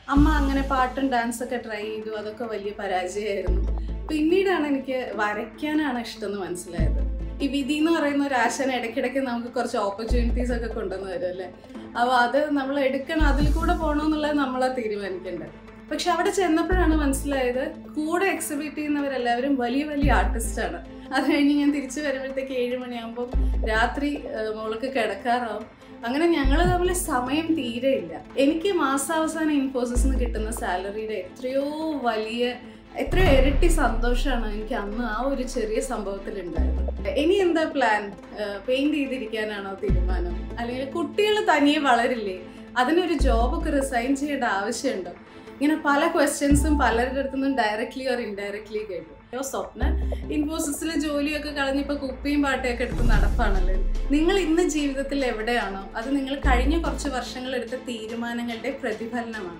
അമ്മ അങ്ങനെ പാട്ടും ഡാൻസ് ഒക്കെ ട്രൈ ചെയ്തു അതൊക്കെ വലിയ പരാജയമായിരുന്നു പിന്നീടാണ് എനിക്ക് വരയ്ക്കാനാണ് ഇഷ്ടം എന്ന് മനസ്സിലായത് ഈ വിധി എന്ന് പറയുന്ന ഒരു ആശാൻ ഇടയ്ക്കിടയ്ക്ക് നമുക്ക് കുറച്ച് ഓപ്പർച്യൂണിറ്റീസ് ഒക്കെ കൊണ്ടുവന്ന് വരും അല്ലേ അപ്പോൾ അത് നമ്മൾ എടുക്കണം അതിൽ കൂടെ പോകണമെന്നുള്ളത് നമ്മളാ തീരുമാനിക്കേണ്ടത് പക്ഷെ അവിടെ ചെന്നപ്പോഴാണ് മനസ്സിലായത് കൂടെ എക്സിബിറ്റ് ചെയ്യുന്നവരെല്ലാവരും വലിയ വലിയ ആർട്ടിസ്റ്റാണ് അത് കഴിഞ്ഞ് ഞാൻ തിരിച്ചു വരുമ്പോഴത്തേക്ക് ഏഴ് മണിയാകുമ്പോൾ രാത്രി ആ, മോൾക്ക് കിടക്കാറാവും അങ്ങനെ ഞങ്ങൾ തമ്മിൽ സമയം തീരെയില്ല എനിക്ക് മാസാവസാനം ഇൻഫോസിസ് നിന്ന് കിട്ടുന്ന സാലറിയുടെ എത്രയോ വലിയ എത്രയോ ഇരട്ടി സന്തോഷമാണ് എനിക്ക് അന്ന് ആ ഒരു ചെറിയ സംഭവത്തിൽ ഉണ്ടായത് ഇനി എന്താ പ്ലാൻ പെയിന്റ് ചെയ്തിരിക്കാനാണോ തീരുമാനം അല്ലെങ്കിൽ കുട്ടികൾ തനിയെ വളരില്ലേ അതിനൊരു ജോബൊക്കെ റിസൈൻ ചെയ്യേണ്ട ആവശ്യമുണ്ടോ ഇങ്ങനെ പല ക്വസ്റ്റ്യൻസും പലരുടെ അടുത്തുനിന്നും ഡയറക്ട്ലി ഓർ ഇൻഡയറക്ട്ലി കേട്ടു അയ്യോ സ്വപ്ന ഇൻഫോസിസിലെ ജോലിയൊക്കെ കളഞ്ഞിപ്പോ കുപ്പിയും പാട്ടയൊക്കെ എടുത്ത് നടപ്പാണല്ലോ നിങ്ങൾ ഇന്ന് ജീവിതത്തിൽ എവിടെയാണോ അത് നിങ്ങൾ കഴിഞ്ഞ കുറച്ച് വർഷങ്ങൾ എടുത്ത തീരുമാനങ്ങളുടെ പ്രതിഫലനമാണ്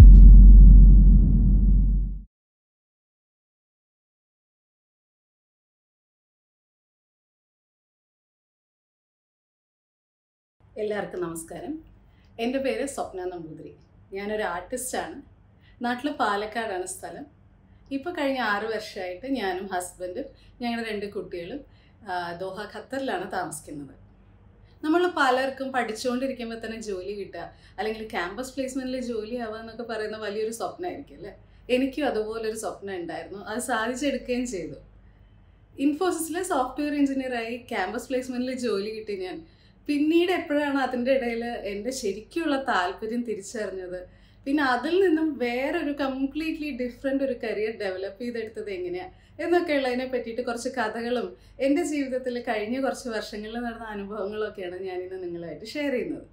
എല്ലാവർക്കും നമസ്കാരം എൻ്റെ പേര് സ്വപ്ന നമ്പൂതിരി ഞാനൊരു ആർട്ടിസ്റ്റാണ് നാട്ടിൽ പാലക്കാടാണ് സ്ഥലം ഇപ്പോൾ കഴിഞ്ഞ ആറ് വർഷമായിട്ട് ഞാനും ഹസ്ബൻഡും ഞങ്ങളുടെ രണ്ട് കുട്ടികളും ആ, ദോഹ ഖത്തറിലാണ് താമസിക്കുന്നത് നമ്മൾ പലർക്കും പഠിച്ചുകൊണ്ടിരിക്കുമ്പോൾ തന്നെ ജോലി കിട്ടുക അല്ലെങ്കിൽ ക്യാമ്പസ് പ്ലേസ്മെൻറ്റിൽ ജോലി ആവുക എന്നൊക്കെ പറയുന്ന വലിയൊരു സ്വപ്നമായിരിക്കും അല്ലേ എനിക്കും അതുപോലൊരു സ്വപ്നം ഉണ്ടായിരുന്നു അത് സാധിച്ചെടുക്കുകയും ചെയ്തു ഇൻഫോസിസിലെ സോഫ്റ്റ്വെയർ എഞ്ചിനീയറായി ക്യാമ്പസ് പ്ലേസ്മെൻറ്റിൽ ജോലി കിട്ടി ഞാൻ പിന്നീട് എപ്പോഴാണ് അതിൻ്റെ ഇടയിൽ എൻ്റെ ശരിക്കുള്ള താല്പര്യം തിരിച്ചറിഞ്ഞത് പിന്നെ അതിൽ നിന്നും വേറൊരു കംപ്ലീറ്റ്ലി ഡിഫറെൻ്റ് ഒരു കരിയർ ഡെവലപ്പ് ചെയ്തെടുത്തത് എങ്ങനെയാണ് എന്നൊക്കെ ഉള്ളതിനെ പറ്റിയിട്ട് കുറച്ച് കഥകളും എൻ്റെ ജീവിതത്തിൽ കഴിഞ്ഞ കുറച്ച് വർഷങ്ങളിൽ നടന്ന അനുഭവങ്ങളൊക്കെയാണ് ഞാനിന്ന് നിങ്ങളുമായിട്ട് ഷെയർ ചെയ്യുന്നത്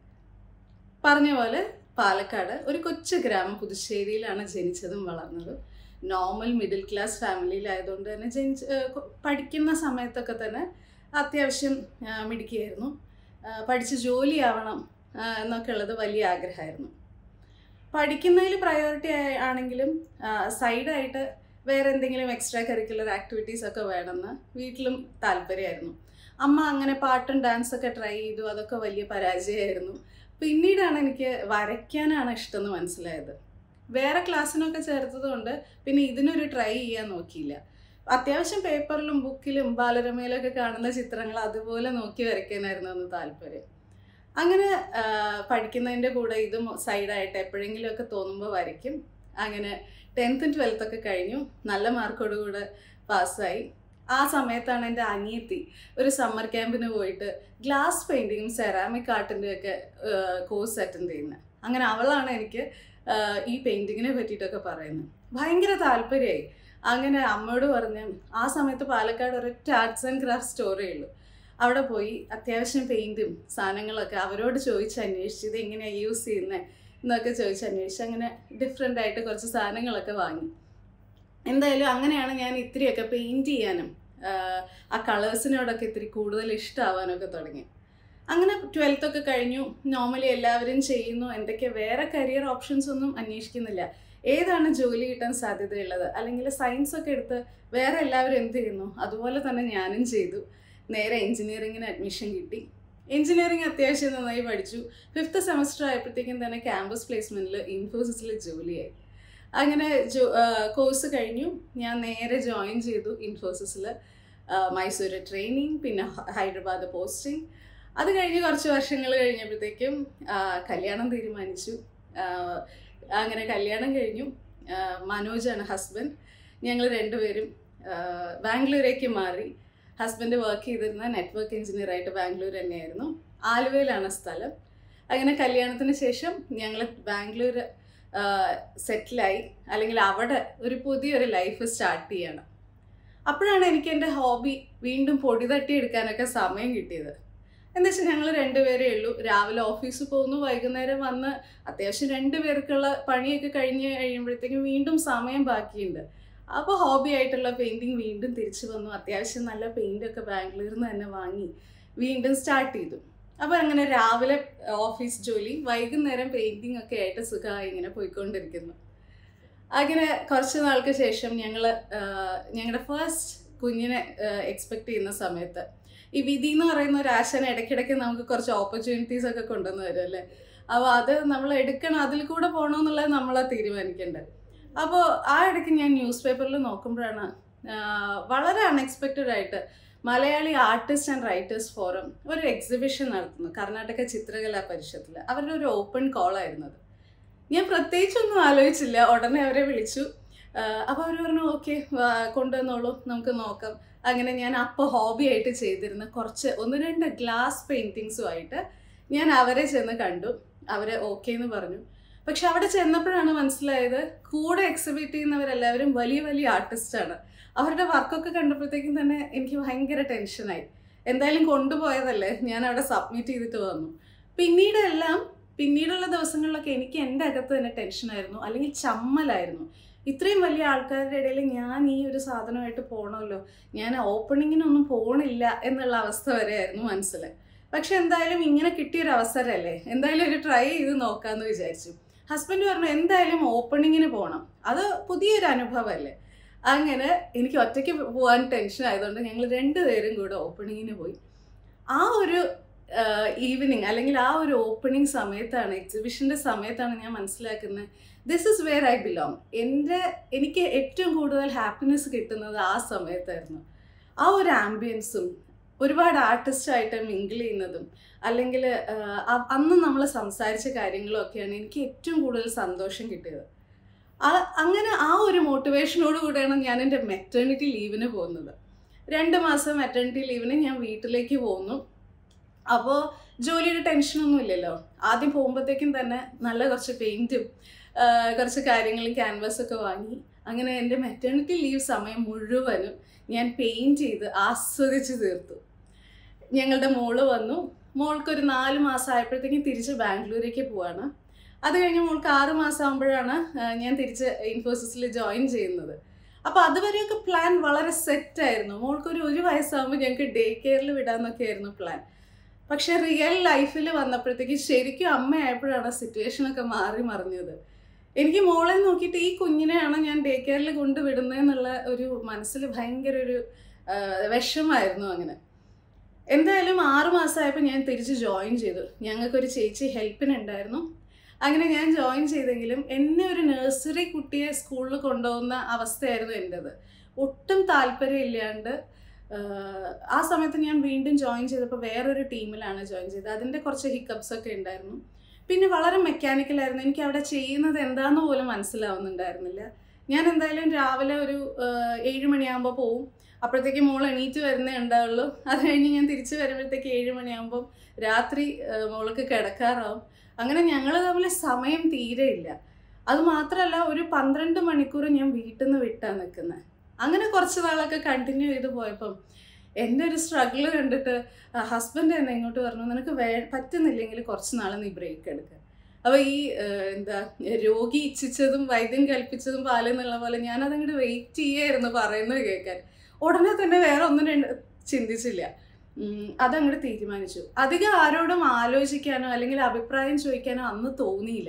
പറഞ്ഞ പോലെ പാലക്കാട് ഒരു കൊച്ചു ഗ്രാമം പുതുശ്ശേരിയിലാണ് ജനിച്ചതും വളർന്നതും നോർമൽ മിഡിൽ ക്ലാസ് ഫാമിലിയിലായതുകൊണ്ട് തന്നെ ജനിച്ച് ഏഹ് കൊ- പഠിക്കുന്ന സമയത്തൊക്കെ തന്നെ അത്യാവശ്യം ആ, മിടുക്കിയായിരുന്നു ആ, പഠിച്ച് ജോലിയാവണം ആ, എന്നൊക്കെ ഉള്ളത് വലിയ ആഗ്രഹമായിരുന്നു പഠിക്കുന്നതിൽ പ്രയോറിറ്റി ആണെങ്കിലും സൈഡായിട്ട് വേറെ എന്തെങ്കിലും എക്സ്ട്രാ കരിക്കുലർ ആക്ടിവിറ്റീസ് ഒക്കെ വേണമെന്ന് വീട്ടിലും താല്പര്യമായിരുന്നു അമ്മ അങ്ങനെ പാട്ടും ഡാൻസ് ഒക്കെ ട്രൈ ചെയ്തു അതൊക്കെ വലിയ പരാജയമായിരുന്നു പിന്നീടാണ് എനിക്ക് വരയ്ക്കാനാണ് ഇഷ്ടം എന്ന് മനസ്സിലായത് വേറെ ക്ലാസ്സിനൊക്കെ ചേർത്തതുകൊണ്ട് പിന്നെ ഇതിനൊരു ട്രൈ ചെയ്യാൻ നോക്കിയില്ല അത്യാവശ്യം പേപ്പറിലും ബുക്കിലും ബാലരമയിലൊക്കെ കാണുന്ന ചിത്രങ്ങൾ അതുപോലെ നോക്കി വരയ്ക്കാനായിരുന്നു അന്ന് താല്പര്യം അങ്ങനെ ആ, പഠിക്കുന്നതിൻ്റെ കൂടെ ഇതും സൈഡായിട്ട് എപ്പോഴെങ്കിലുമൊക്കെ തോന്നുമ്പോൾ വരയ്ക്കും അങ്ങനെ ടെൻത്തും ട്വൽത്തൊക്കെ കഴിഞ്ഞു നല്ല മാർക്കോടുകൂടെ പാസ്സായി ആ സമയത്താണ് എൻ്റെ അനിയത്തി ഒരു സമ്മർ ക്യാമ്പിന് പോയിട്ട് ഗ്ലാസ് പെയിൻറ്റിങ്ങും സെറാമിക് ആർട്ടിൻ്റെ ഒക്കെ കോഴ്സ് അറ്റൻഡ് ചെയ്യുന്നത് അങ്ങനെ അവളാണ് എനിക്ക് ആ, ഈ പെയിൻറ്റിങ്ങിനെ പറ്റിയിട്ടൊക്കെ പറയുന്നത് ഭയങ്കര താല്പര്യമായി അങ്ങനെ അമ്മയോട് പറഞ്ഞ് ആ സമയത്ത് പാലക്കാട് ഒരൊറ്റ ആർട്സ് ആൻഡ് ക്രാഫ്റ്റ് സ്റ്റോറേ ഉള്ളൂ അവിടെ പോയി അത്യാവശ്യം പെയിൻറ്റും സാധനങ്ങളൊക്കെ അവരോട് ചോദിച്ച് അന്വേഷിച്ച് ഇത് എങ്ങനെയാണ് യൂസ് ചെയ്യുന്നത് എന്നൊക്കെ ചോദിച്ച് അന്വേഷിച്ച് അങ്ങനെ ഡിഫറെൻ്റ് ആയിട്ട് കുറച്ച് സാധനങ്ങളൊക്കെ വാങ്ങി എന്തായാലും അങ്ങനെയാണ് ഞാൻ ഇത്തിരിയൊക്കെ പെയിൻറ്റ് ചെയ്യാനും ആഹ് ആ കളേഴ്സിനോടൊക്കെ ഇത്തിരി കൂടുതൽ ഇഷ്ടമാവാനൊക്കെ തുടങ്ങി അങ്ങനെ ട്വൽത്ത് ഒക്കെ കഴിഞ്ഞു നോർമലി എല്ലാവരും ചെയ്യുന്നു എന്തൊക്കെ വേറെ കരിയർ ഓപ്ഷൻസ് ഒന്നും അന്വേഷിക്കുന്നില്ല ഏതാണ് ജോലി കിട്ടാൻ സാധ്യതയുള്ളത് അല്ലെങ്കിൽ സയൻസ് ഒക്കെ എടുത്ത് വേറെ എല്ലാവരും എന്ത് ചെയ്യുന്നു അതുപോലെ തന്നെ ഞാനും ചെയ്തു നേരെ എഞ്ചിനീയറിങ്ങിന് അഡ്മിഷൻ കിട്ടി എഞ്ചിനീയറിംഗ് അത്യാവശ്യം നന്നായി പഠിച്ചു ഫിഫ്ത്ത് സെമസ്റ്റർ ആയപ്പോഴത്തേക്കും തന്നെ ക്യാമ്പസ് പ്ലേസ്മെൻറ്റിൽ ഇൻഫോസിസിൽ ജോലിയായി അങ്ങനെ ജോ കോഴ്സ് കഴിഞ്ഞു ഞാൻ നേരെ ജോയിൻ ചെയ്തു ഇൻഫോസിസിൽ മൈസൂർ ട്രെയിനിങ് പിന്നെ ഹ- ഹൈദരാബാദ് പോസ്റ്റിംഗ് അത് കഴിഞ്ഞ് കുറച്ച് വർഷങ്ങൾ കഴിഞ്ഞപ്പോഴത്തേക്കും ആ, കല്യാണം തീരുമാനിച്ചു ആ, അങ്ങനെ കല്യാണം കഴിഞ്ഞു ആ, മനോജാണ് ഹസ്ബൻഡ് ഞങ്ങൾ രണ്ടുപേരും ആ, ബാംഗ്ലൂരേക്ക് മാറി ഹസ്ബൻഡ് വർക്ക് ചെയ്തിരുന്ന നെറ്റ്വർക്ക് എഞ്ചിനീയർ ആയിട്ട് ബാംഗ്ലൂർ തന്നെയായിരുന്നു ആലുവയിലാണ് സ്ഥലം അങ്ങനെ കല്യാണത്തിന് ശേഷം ഞങ്ങൾ ബാംഗ്ലൂർ സെറ്റിലായി അല്ലെങ്കിൽ അവിടെ ഒരു പുതിയൊരു ലൈഫ് സ്റ്റാർട്ട് ചെയ്യണം അപ്പോഴാണ് എനിക്ക് എൻ്റെ ഹോബി വീണ്ടും പൊടി തട്ടിയെടുക്കാനൊക്കെ സമയം കിട്ടിയത് എന്താ വെച്ചാൽ ഞങ്ങൾ രണ്ടുപേരേ ഉള്ളൂ രാവിലെ ഓഫീസിൽ പോകുന്നു വൈകുന്നേരം വന്ന് അത്യാവശ്യം രണ്ട് പേർക്കുള്ള പണിയൊക്കെ കഴിഞ്ഞ് കഴിയുമ്പോഴത്തേക്കും വീണ്ടും സമയം ബാക്കിയുണ്ട് അപ്പോൾ ഹോബി ആയിട്ടുള്ള പെയിൻറ്റിങ് വീണ്ടും തിരിച്ചു വന്നു അത്യാവശ്യം നല്ല പെയിൻ്റൊക്കെ ബാംഗ്ലൂരിൽ നിന്ന് തന്നെ വാങ്ങി വീണ്ടും സ്റ്റാർട്ട് ചെയ്തു അപ്പോൾ അങ്ങനെ രാവിലെ ഓഫീസ് ജോലി വൈകുന്നേരം പെയിൻറ്റിംഗ് ഒക്കെ ആയിട്ട് സുഖമായി ഇങ്ങനെ പോയിക്കൊണ്ടിരിക്കുന്നു അങ്ങനെ കുറച്ച് നാൾക്ക് ശേഷം ഞങ്ങൾ ഞങ്ങളുടെ ഫസ്റ്റ് കുഞ്ഞിനെ എക്സ്പെക്ട് ചെയ്യുന്ന സമയത്ത് ഈ വിധി എന്ന് പറയുന്ന ഒരു ആശാൻ ഇടയ്ക്കിടയ്ക്ക് നമുക്ക് കുറച്ച് ഓപ്പർച്യൂണിറ്റീസ് ഒക്കെ കൊണ്ടുവന്ന് വരും അല്ലേ അപ്പോൾ അത് നമ്മൾ എടുക്കണം അതിൽ കൂടെ പോകണമെന്നുള്ളത് നമ്മളാ തീരുമാനിക്കേണ്ടത് അപ്പോൾ ആ ഇടയ്ക്ക് ഞാൻ ന്യൂസ് പേപ്പറിൽ നോക്കുമ്പോഴാണ് ആ, വളരെ അൺഎക്സ്പെക്റ്റഡ് ആയിട്ട് Malayali artist and writers forum ഒരു എക്സിബിഷൻ നടത്തുന്നു കർണാടക ചിത്രകലാ പരിഷത്തിൽ അവരുടെ ഒരു ഓപ്പൺ കോൾ ആയിരുന്നത് ഞാൻ പ്രത്യേകിച്ചൊന്നും ആലോചിച്ചില്ല ഉടനെ അവരെ വിളിച്ചു അപ്പോൾ അവർ പറഞ്ഞു ഓക്കെ കൊണ്ടുവന്നോളൂ നമുക്ക് നോക്കാം അങ്ങനെ ഞാൻ അപ്പോൾ ഹോബി ആയിട്ട് ചെയ്തിരുന്ന കുറച്ച് ഒന്ന് രണ്ട് ഗ്ലാസ് പെയിൻറ്റിങ്സുമായിട്ട് ഞാൻ അവരെ ചെന്ന് കണ്ടു അവരെ ഓക്കെ എന്ന് പറഞ്ഞു പക്ഷെ അവിടെ ചെന്നപ്പോഴാണ് മനസ്സിലായത് കൂടെ എക്സിബിറ്റ് ചെയ്യുന്നവരെല്ലാവരും വലിയ വലിയ ആർട്ടിസ്റ്റാണ് അവരുടെ വർക്കൊക്കെ കണ്ടപ്പോഴത്തേക്കും തന്നെ എനിക്ക് ഭയങ്കര ടെൻഷനായി എന്തായാലും കൊണ്ടുപോയതല്ലേ ഞാൻ അവിടെ സബ്മിറ്റ് ചെയ്തിട്ട് വന്നു പിന്നീട് എല്ലാം പിന്നീടുള്ള ദിവസങ്ങളിലൊക്കെ എനിക്ക് എൻ്റെ അകത്ത് തന്നെ ടെൻഷനായിരുന്നു അല്ലെങ്കിൽ ചമ്മലായിരുന്നു ഇത്രയും വലിയ ആൾക്കാരുടെ ഇടയിൽ ഞാൻ ഈ ഒരു സാധനമായിട്ട് പോകണമല്ലോ ഞാൻ ഓപ്പണിങ്ങിനൊന്നും പോണില്ല എന്നുള്ള അവസ്ഥ വരെയായിരുന്നു മനസ്സിൽ പക്ഷെ എന്തായാലും ഇങ്ങനെ കിട്ടിയൊരു അവസരമല്ലേ എന്തായാലും ഒരു ട്രൈ ചെയ്ത് നോക്കാമെന്ന് വിചാരിച്ചു ഹസ്ബൻഡ് പറഞ്ഞു എന്തായാലും ഓപ്പണിങ്ങിന് പോകണം അത് പുതിയൊരു അനുഭവമല്ലേ അങ്ങനെ എനിക്ക് ഒറ്റയ്ക്ക് പോകാൻ ടെൻഷൻ ആയതുകൊണ്ട് ഞങ്ങൾ രണ്ടുപേരും കൂടെ ഓപ്പണിങ്ങിന് പോയി ആ ഒരു ഈവനിങ് അല്ലെങ്കിൽ ആ ഒരു ഓപ്പണിംഗ് സമയത്താണ് എക്സിബിഷൻ്റെ സമയത്താണ് ഞാൻ മനസ്സിലാക്കുന്നത് this is where I belong എൻ്റെ എനിക്ക് ഏറ്റവും കൂടുതൽ ഹാപ്പിനെസ് കിട്ടുന്നത് ആ സമയത്തായിരുന്നു ആ ഒരു ആംബിയൻസും ഒരുപാട് ആർട്ടിസ്റ്റായിട്ട് മിങ്കിൾ ചെയ്യുന്നതും അല്ലെങ്കിൽ അന്ന് നമ്മൾ സംസാരിച്ച കാര്യങ്ങളും ഒക്കെയാണ് എനിക്ക് ഏറ്റവും കൂടുതൽ സന്തോഷം കിട്ടിയത് ആ- അങ്ങനെ ആ ഒരു മോട്ടിവേഷനോട് കൂടെയാണ് ഞാൻ എൻ്റെ മെറ്റേണിറ്റി ലീവിന് പോകുന്നത് രണ്ട് മാസം മെറ്റേണിറ്റി ലീവിന് ഞാൻ വീട്ടിലേക്ക് പോകുന്നു അപ്പോൾ ജോലിയുടെ ടെൻഷനൊന്നും ഇല്ലല്ലോ ആദ്യം പോകുമ്പോഴത്തേക്കും തന്നെ നല്ല കുറച്ച് പെയിൻറ്റും കുറച്ച് കാര്യങ്ങളും ക്യാൻവാസൊക്കെ വാങ്ങി അങ്ങനെ എൻ്റെ മെറ്റേണിറ്റി ലീവ് സമയം മുഴുവനും ഞാൻ പെയിൻറ്റ് ചെയ്ത് ആസ്വദിച്ച് തീർത്തു ഞങ്ങളുടെ മോള് വന്നു മോൾക്കൊരു നാല് മാസം ആയപ്പോഴത്തേക്കും തിരിച്ച് ബാംഗ്ലൂരേക്ക് പോവാണ് അത് കഴിഞ്ഞ് മോൾക്ക് ആറ് മാസം ആകുമ്പോഴാണ് ഞാൻ തിരിച്ച് ഇൻഫോസിസിൽ ജോയിൻ ചെയ്യുന്നത് അപ്പോൾ അതുവരെയൊക്കെ പ്ലാൻ വളരെ സെറ്റായിരുന്നു മോൾക്കൊരു ഒരു വയസ്സാകുമ്പോൾ ഞങ്ങൾക്ക് ഡേ കെയറിൽ വിടാമെന്നൊക്കെ ആയിരുന്നു പ്ലാൻ പക്ഷെ റിയൽ ലൈഫിൽ വന്നപ്പോഴത്തേക്ക് ശരിക്കും അമ്മയായപ്പോഴാണ് സിറ്റുവേഷനൊക്കെ മാറി മറിഞ്ഞത് എനിക്ക് മോളെ നോക്കിയിട്ട് ഈ കുഞ്ഞിനെയാണ് ഞാൻ ഡേ കെയറിൽ കൊണ്ടുവിടുന്നതെന്നുള്ള ഒരു മനസ്സിൽ ഭയങ്കര ഒരു ആ, വിഷമായിരുന്നു അങ്ങനെ എന്തായാലും ആറ് മാസമായപ്പോൾ ഞാൻ തിരിച്ച് ജോയിൻ ചെയ്തു ഞങ്ങൾക്കൊരു ചേച്ചി ഹെൽപ്പിനുണ്ടായിരുന്നു അങ്ങനെ ഞാൻ ജോയിൻ ചെയ്തെങ്കിലും എന്നെ ഒരു നഴ്സറി കുട്ടിയെ സ്കൂളിൽ കൊണ്ടുപോകുന്ന അവസ്ഥയായിരുന്നു എൻ്റെത് ഒട്ടും താല്പര്യമില്ലാണ്ട് ആഹ്, ആ സമയത്ത് ഞാൻ വീണ്ടും ജോയിൻ ചെയ്തപ്പോൾ വേറൊരു ടീമിലാണ് ജോയിൻ ചെയ്തത് അതിൻ്റെ കുറച്ച് ഹിക്കപ്സ് ഒക്കെ ഉണ്ടായിരുന്നു പിന്നെ വളരെ മെക്കാനിക്കലായിരുന്നു എനിക്ക് അവിടെ ചെയ്യുന്നത് എന്താണെന്ന് പോലും മനസ്സിലാവുന്നുണ്ടായിരുന്നില്ല ഞാൻ എന്തായാലും രാവിലെ ഒരു ആഹ്, ഏഴ് മണിയാകുമ്പോൾ പോവും അപ്പോഴത്തേക്ക് മോൾ എണീറ്റ് വരുന്നേ ഉണ്ടാവുള്ളൂ അത് കഴിഞ്ഞ് ഞാൻ തിരിച്ച് വരുമ്പോഴത്തേക്ക് ഏഴ് മണിയാകുമ്പം രാത്രി ആഹ്, മോൾക്ക് കിടക്കാറാവും അങ്ങനെ ഞങ്ങൾ തമ്മിൽ സമയം തീരെയില്ല അത് മാത്രമല്ല ഒരു പന്ത്രണ്ട് മണിക്കൂർ ഞാൻ വീട്ടിൽ നിന്ന് വിട്ടാണ് നിൽക്കുന്നത് അങ്ങനെ കുറച്ച് നാളൊക്കെ കണ്ടിന്യൂ ചെയ്ത് പോയപ്പം എൻ്റെ ഒരു സ്ട്രഗിൾ കണ്ടിട്ട് ഹസ്ബൻഡ് തന്നെ ഇങ്ങോട്ട് പറഞ്ഞു നിനക്ക് വേ പറ്റുന്നില്ലെങ്കിൽ കുറച്ച് നാൾ നീ ബ്രേക്ക് എടുക്കുക അപ്പോൾ ഈ ആഹ്, എന്താ രോഗി ഇച്ഛിച്ചതും വൈദ്യം കൽപ്പിച്ചതും പാലെന്നുള്ള പോലെ ഞാനതങ്ങോട്ട് വെയിറ്റ് ചെയ്യായിരുന്നു പറയുന്നത് കേൾക്കാൻ ഉടനെ തന്നെ വേറെ ഒന്നും രണ്ട് ചിന്തിച്ചില്ല ഉം, അതങ്ങോട്ട് തീരുമാനിച്ചു അധികം ആരോടും ആലോചിക്കാനോ അല്ലെങ്കിൽ അഭിപ്രായം ചോദിക്കാനോ അന്ന് തോന്നിയില്ല